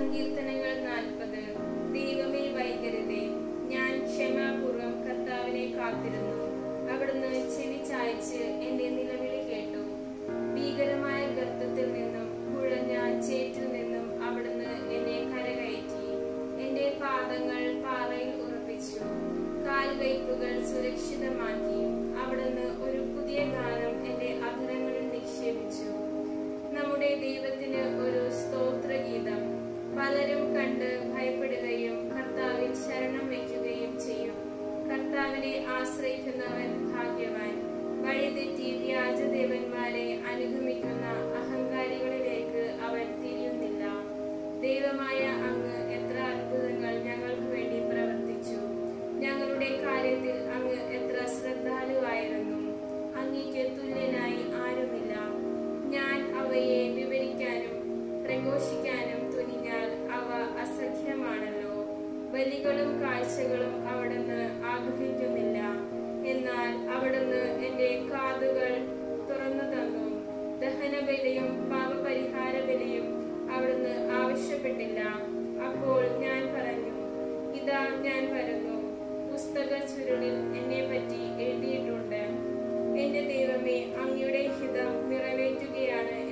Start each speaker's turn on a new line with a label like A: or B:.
A: സങ്കീർത്തനങ്ങൾ നാൽപ്പത് ദൈവമേ വൈകരുതേ ഞാൻ ക്ഷമാപൂർവം കർത്താവിനെ കാത്തിരുന്നു അവിടുന്ന് ചെവി ചായ്ച്ച് എന്റെ നിലവിളി കേട്ടു ഭീകരമായ ഗർത്തത്തിൽ നിന്നും കുഴഞ്ഞ ചേറ്റിൽ നിന്നും അവിടുന്ന് എന്നെ കരകയറ്റി എന്റെ പാദങ്ങൾ പാറയിൽ ഉറപ്പിച്ചു കാൽവയ്പുകൾ സുരക്ഷിതമാക്കി അവിടുന്ന് ഒരു പുതിയ ഗാനം എന്റെ അധരങ്ങളിൽ നിക്ഷേപിച്ചു നമ്മുടെ ദൈവത്തിന് ഒരു സ്തോത്രഗീതം പലരും കണ്ട് ഭയപ്പെടുകയും കർത്താവിൽ ശരണം വയ്ക്കുകയും ചെയ്യും കർത്താവിനെ ആശ്രയിക്കുന്നവൻ ഭാഗ്യവാൻ വഴിതെറ്റി വ്യാജദേവന്മാരെ അനുഗമിക്കുന്ന അഹങ്കാരികളിലേക്ക് അവൻ തിരിയുന്നില്ല ദൈവമായ അങ്ങ് എത്ര അത്ഭുതങ്ങൾ ഞങ്ങൾക്ക് വേണ്ടി പ്രവർത്തിച്ചു ഞങ്ങളുടെ കാര്യത്തിൽ അങ്ങ് എത്ര ശ്രദ്ധാലുവായിരുന്നു അങ്ങയ്ക്ക് തുല്യനായി ആരുമില്ല ഞാൻ അവയെ വിവരിക്കാനും പ്രഘോഷിക്കാനും തുനിഞ്ഞാൽ അവ അസഖ്യമാണല്ലോ ബലികളും കാഴ്ചകളും അവിടുന്ന് ആഗ്രഹിക്കുന്നില്ല എന്നാൽ അവിടുന്ന് എന്റെ കാതുകൾ തുറന്നു തന്നു ദഹനബലിയും പാപപരിഹാര ബലിയും അവിടുന്ന് ആവശ്യപ്പെട്ടില്ല അപ്പോൾ ഞാൻ പറഞ്ഞു ഇതാ ഞാൻ വരുന്നു പുസ്തക ചുരുളിൽ എന്നെ പറ്റി എഴുതിയിട്ടുണ്ട് എന്റെ ദൈവമേ അങ്ങയുടെ ഹിതം നിറവേറ്റുകയാണ്